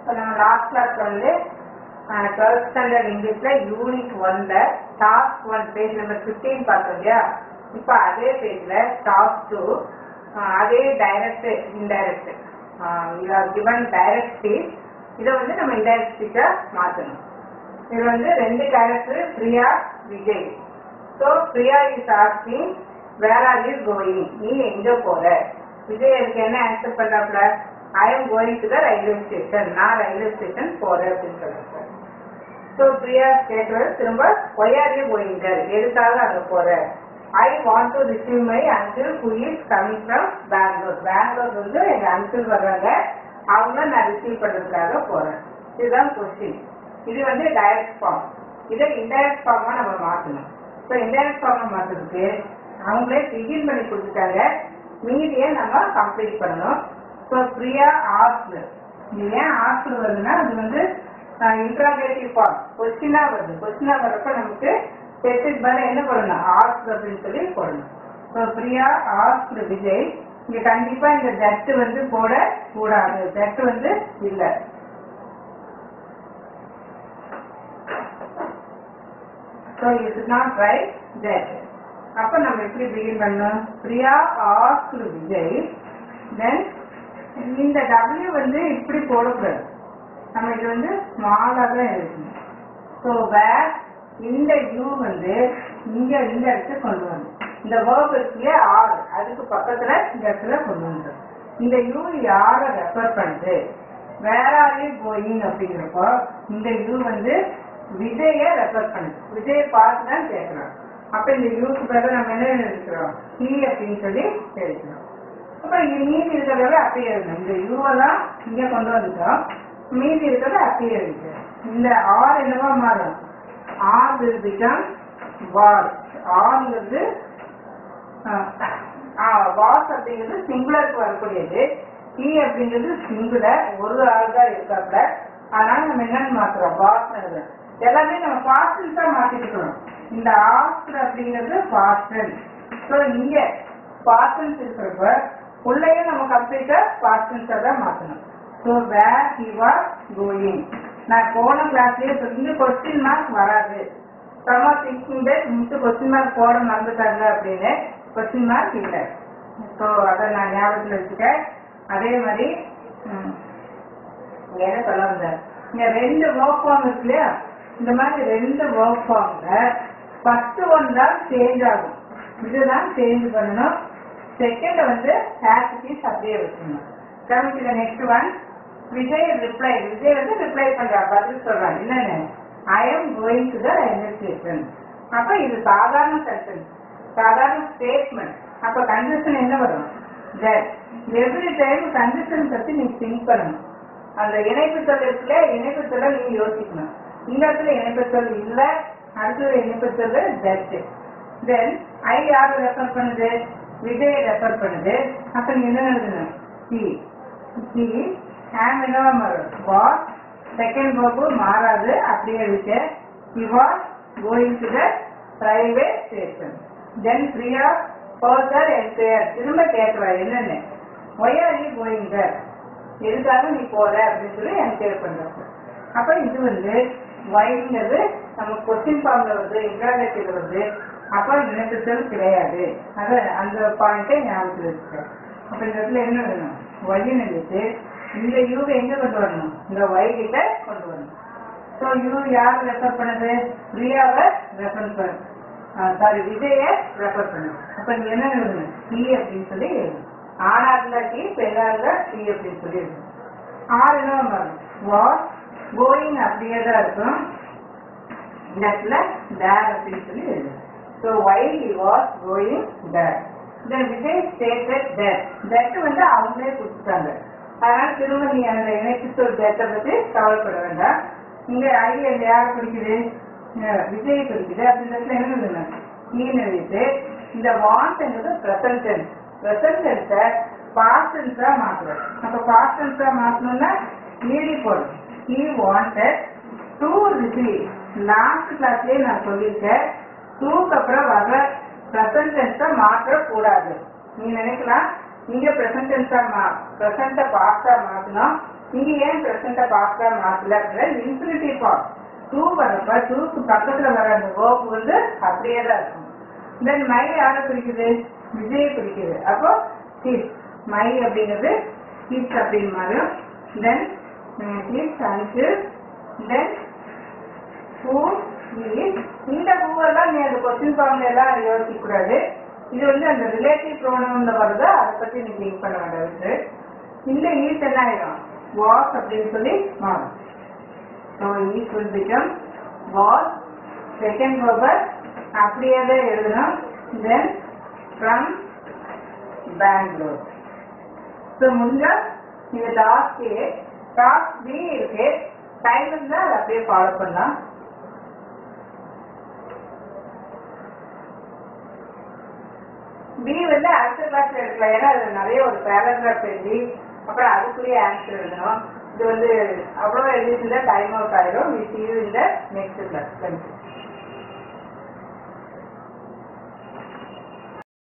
இப்போ நம்ம லாஸ்ட் கிளாஸ்ல வந்து டுவெல்த் ஸ்டாண்டர்ட் இங்கிலீஷ்ல யூனிட் ஒன்ல task one page number fifteen பார்த்தோம் இல்லையா இப்போ அதே பேஜ்ல டாஸ்க் டூ அதே direct indirect you are given direct speech இதை வந்து நம்ம இன்டைரக்ட் ஸ்பீச்சா மாற்றணும் இது வந்து ரெண்டு character Priya Vijay so Priya is asking where are you going நீ எங்க போற விஜய் அதுக்கு என்ன ஆன்சர் பண்றாப்ல I am going to the railway station நான் ரயில்வே ஸ்டேஷன் போறேன் அப்படின்னு சொல்றாங்க ஸோ பிரியா கேட்கறது திரும்ப why are you going there எதுக்காக அங்க போற I want to receive my uncle who is coming from Bangalore Bangalore வந்து எங்க அங்கிள் வர்றாங்க அவங்க நான் ரிசீவ் பண்றதுக்காக போறேன் இதுதான் கொஸ்டின் இது வந்து டைரக்ட் ஃபார்ம் இதை இன்டைரக்ட் ஃபார்மா நம்ம மாற்றணும் ஸோ இன்டைரக்ட் ஃபார்மா மாற்றுறதுக்கு அவங்களே பிகின் பண்ணி கொடுத்துட்டாங்க மீதியை நம்ம கம்ப்ளீட் பண்ணணும் ஸோ பிரியா ஆர்ட்ஸ் இது ஏன் ஆர்ட்ஸ் வருதுன்னா அது வந்து இன்ட்ராகேட்டிவ் ஃபார்ம் கொஸ்டினாக வருது கொஸ்டினாக வர்றப்ப நமக்கு செட்டுக்கு பதில் என்ன பண்ணணும் ஆர்ட்ஸ் அப்படின்னு சொல்லி போடணும் ஸோ பிரியா ஆர்ட்ஸ் விஜய் இங்க கண்டிப்பா இந்த தட்டு வந்து போட கூடாது தட்டு வந்து இல்லை so it is not right that அப்போ நம்ம எப்படி பிகின் பண்ணணும் பிரியா ஆஸ்க் விஜய் தென் இந்த டபிள்யூ வந்து இப்படி போடக்கூடாது நம்ம இது வந்து ஸ்மாலாக தான் இருக்கணும் ஸோ வேர் இந்த யூ வந்து இங்க இந்த இடத்துல கொண்டு வரணும் இந்த வேர்ப் இருக்குல்லையே ஆர் அதுக்கு பக்கத்துல இந்த இடத்துல கொண்டு வந்துடும் இந்த யூ யாரை ரெஃபர் பண்ணுது வேற ஆர் யூ கோயிங் அப்படிங்கிறப்போ இந்த யூ வந்து விஜய ரெஃபர் பண்ணுது விஜய பார்த்து தான் கேட்கணும் அப்ப இந்த யூக்கு பதில் நம்ம என்ன எழுதிக்கிறோம் ஹி அப்படின்னு சொல்லி எழுதிக்கிறோம் அப்ப இங்க மீதி இருக்கிறத அப்படியே எழுதணும் இந்த யூவெல்லாம் இங்க கொண்டு வந்துட்டோம் மீதி இருக்கிறத அப்படியே எழுதிக்கிறோம் இந்த ஆர் என்னவா மாறும் ஆர் will become was ஆர்ங்கிறது வாஸ் அப்படிங்கிறது சிங்குலருக்கு வரக்கூடியது ஈ அப்படிங்கிறது சிங்குலர் ஒரு ஆள் தான் இருக்காப்ல அதனால நம்ம என்னன்னு மாத்துறோம் வாஸ் எழுதுறோம் எல்லாமே நம்ம பாஸ்டன்ஸ் தான் மாத்திட்டுக்கிறோம் இந்த ஆஸ்டர் அப்படிங்கிறது பாஸ்டன் ஸோ இங்க பாஸ்டன்ஸ் இருக்கிறப்ப உள்ளேயும் நம்ம கம்ப்ளீட்டா பாஸ்டன்ஸா தான் மாத்தணும் so where he was going நான் போன கிளாஸ்லயே சொல்லி கொஸ்டின் மார்க் வராது சமா thinking that miss question mark போட மறந்துட்டாங்க அப்படின்னு கொஸ்டின் மார்க் இல்லை ஸோ அதை நான் ஞாபகத்தில் வச்சுட்டேன் அதே மாதிரி ம், இங்க என்ன சொல்ல வந்தேன் இங்க ரெண்டு ஒர்க் ஃபார்ம் இருக்கு இல்லையா இந்த மாதிரி ரெண்டு ஒர்க் ஃபார்ம்ல ஃபர்ஸ்ட் ஒன் தான் சேஞ்ச் ஆகும் இதுதான் சேஞ்ச் பண்ணணும் செகண்ட் வந்து ஹேஷ் அப்படியே வச்சுக்கணும் coming to next one Vijay reply Vijay வந்து ரிப்ளை பண்றா பதில் சொல்றான் என்னன்னு I am going to the railway station அப்ப இது சாதாரண சென்டென்ஸ் சாதாரண ஸ்டேட்மெண்ட் அப்ப கண்டிஷன் என்ன வரும் தட் எவ்ரி டைம் கண்டிஷன் பத்தி நீ திங்க் பண்ணணும் அந்த இணைப்பு சொல் இருக்குல்ல இணைப்பு சொல்ல நீங்க யோசிக்கணும் இந்த இடத்துல இணைப்பு சொல் இல்ல அடுத்தது இணைப்பு சொல்லு தட் தென் ஐ யார் ரெஃபர் பண்ணுது விஜய் ரெஃபர் பண்ணுது அப்ப நீ என்ன எழுதணும் சி சி ஹேம் என்னவா மாறும் வாஸ் செகண்ட் வேர்பு மாறாது அப்படியே விட்டு he was going to the railway station then Priya further enquired திரும்ப கேட்கிறா என்னன்னு why are you going there எதுக்காக நீ போற அப்படின்னு சொல்லி என்கொயர் பண்றாங்க அப்ப இது வந்து வைங்கிறது நம்ம கொஸ்டின் ஃபார்ம்ல வருது இன்டர்நெட்டில் வருது அப்ப இணைப்புத்தல் கிடையாது அது அந்த பாயிண்டை ஞாபகத்தில் வச்சுக்கேன் அப்ப இந்த இடத்துல என்ன வேணும் ஒய்ன்னு எழுதிட்டு இந்த யூவை எங்க கொண்டு வரணும் இந்த ஒய் கிட்ட கொண்டு வரணும் ஸோ யூ யார் ரெஃபர் பண்ணுது பிரியாவை ரெஃபர் பண்ணு சாரி விஜய ரெஃபர் பண்ணுது அப்ப நீ என்ன எழுதணும் சி அப்படின்னு சொல்லி எழுதணும் ஆணா இருந்தா டி பெண்ணா இருந்தா சி அப்படின்னு சொல்லி எழுதணும் ஆறு என்ன வரும் வாஸ் கோயிங் அப்படியே தான் இருக்கும் இந்த இடத்துல தேர் அப்படின்னு சொல்லி எழுதணும் so why he was going there then Vijay stated there that வந்து அவங்களே கொடுத்துட்டாங்க அதனால திரும்ப நீ அந்த இணைப்பு சொல் தேட்டை பத்தி கவலைப்பட வேண்டாம் இங்க ஐ அந்த யார் பிடிக்குது அஹ் விஜய் பிடிக்குது அப்படின்ற இடத்துல என்ன எழுதணும் நீன்னு எழுதிட்டு இந்த வாண்ட்ங்கிறது ப்ரெசன்ட் டென்ஸ் ப்ரெசன்ட் டென்ஸை பாஸ்ட் டென்ஸா மாத்துறோம் அப்ப பாஸ்ட் டென்ஸா மாத்தணும்னா ஈடி போடும் he wanted to receive last கிளாஸ்லயே நான் சொல்லியிருக்கேன் டூக்கு அப்புறம் வர்ற ப்ரெசன்ட் டென்ஸை மாற்றக்கூடாது நீ நினைக்கலாம் இங்க ப்ரெசன்ட் டென்ஸா மா ப்ரெசண்ட்டை பாஸ்டா மாத்தணும் இங்க ஏன் பிரசன்ட பாஸ்டா மாத்தல அப்படின்னா இன்ஃபினிட்டி ஃபார்ம் டூ வரப்ப டூக்கு பக்கத்துல வர அந்த வேர்ப் வந்து அப்படியே தான் இருக்கும் தென் மை யாரை குறிக்குது விஜயை குறிக்குது அப்போ ஹிஸ் மை அப்படிங்கிறது ஹிஸ் அப்படின்னு மாறும் தென் ஹிஸ் அஞ்சு தென் ஹூ இஸ் இந்த ஹூவெல்லாம் நீ அந்த கொஸ்டின் ஃபார்ம்ல எல்லாம் யோசிக்க கூடாது இது வந்து அந்த ரிலேட்டிவ் ப்ரோனவுன்ல வருதா அதை பத்தி நீ திங்க் பண்ண வேண்டாம் இந்த ஈஸ் என்ன ஆயிடும் வாஸ் அப்படின்னு சொல்லி மாறும் so is will become was second verb அப்படியே தான் எழுதணும் தென் ஃப்ரம் பெங்களூர் ஸோ முடிஞ்சா இந்த டாஸ்க் ஏ டாஸ்க் பி இருக்கு டைம் இருந்தா அதை அப்படியே ஃபாலோ பண்ணலாம் பி வந்து அடுத்த கிளாஸ் எடுக்கலாம் ஏன்னா அது நிறைய ஒரு பேராகிராஃப் எழுதி அப்புறம் அதுக்குள்ளேயே ஆன்சர் எழுதணும் இது வந்து அவ்வளோ எழுதிட்டு டைம் அவுட் ஆயிடும் வி சி யூ இந்த நெக்ஸ்ட் கிளாஸ் தேங்க்யூ